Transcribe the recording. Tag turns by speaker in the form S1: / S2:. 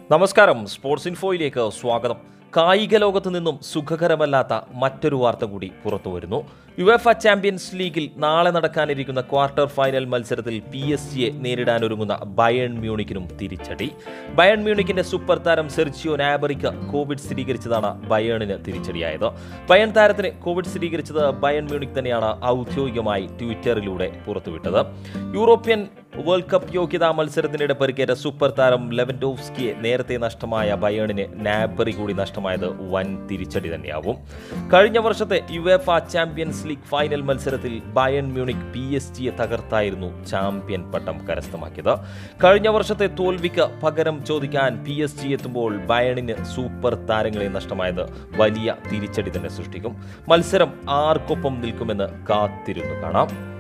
S1: നമസ്കാരം സ്പോർട്സ് ഇൻഫോയിലേക്ക് സ്വാഗതം കായിക ലോകത്ത് നിന്നും സുഖകരമല്ലാത്ത മറ്റൊരു വാർത്ത കൂടി പുറത്തു വരുന്നു യുഎഫ ചാമ്പ്യൻസ് ലീഗിൽ നാളെ നടക്കാനിരിക്കുന്ന ക്വാർട്ടർ ഫൈനൽ മത്സരത്തിൽ പി എസ് ജിയെ നേരിടാനൊരുങ്ങുന്ന ബയൺ മ്യൂണിക്കിനും തിരിച്ചടി ബയൺ മ്യൂണിക്കിന്റെ സൂപ്പർ താരം സെർജിയോ നാബറിക്ക് കോവിഡ് സ്ഥിരീകരിച്ചതാണ് ബയേണിന് തിരിച്ചടിയായത് ബയൺ താരത്തിന് കോവിഡ് സ്ഥിരീകരിച്ചത് ബയൺ മ്യൂണിക് തന്നെയാണ് ഔദ്യോഗികമായി ട്വിറ്ററിലൂടെ പുറത്തുവിട്ടത് യൂറോപ്യൻ വേൾഡ് കപ്പ് യോഗ്യതാ മത്സരത്തിനിടെ പരിക്കേറ്റ സൂപ്പർ താരം ലെവൻഡോവ്സ്കിയെ നേരത്തെ നഷ്ടമായ ബയേണിന് നാബറി കൂടി നഷ്ടമായത് വൻ തിരിച്ചടി തന്നെയാവും കഴിഞ്ഞ വർഷത്തെ യുവേഫ ചാമ്പ്യൻസ് ലീഗ് ഫൈനൽ മത്സരത്തിൽ ബയൺ മ്യൂണിക് പി എസ് ജിയെ തകർത്തായിരുന്നു ചാമ്പ്യൻ പട്ടം കരസ്ഥമാക്കിയത് കഴിഞ്ഞ വർഷത്തെ തോൽവിക്ക് പകരം ചോദിക്കാൻ പി എസ് ജി എത്തുമ്പോൾ ബയണിന് സൂപ്പർ താരങ്ങളെ നഷ്ടമായത് വലിയ തിരിച്ചടി തന്നെ സൃഷ്ടിക്കും മത്സരം ആർക്കൊപ്പം നിൽക്കുമെന്ന് കാത്തിരുന്നു കാണാം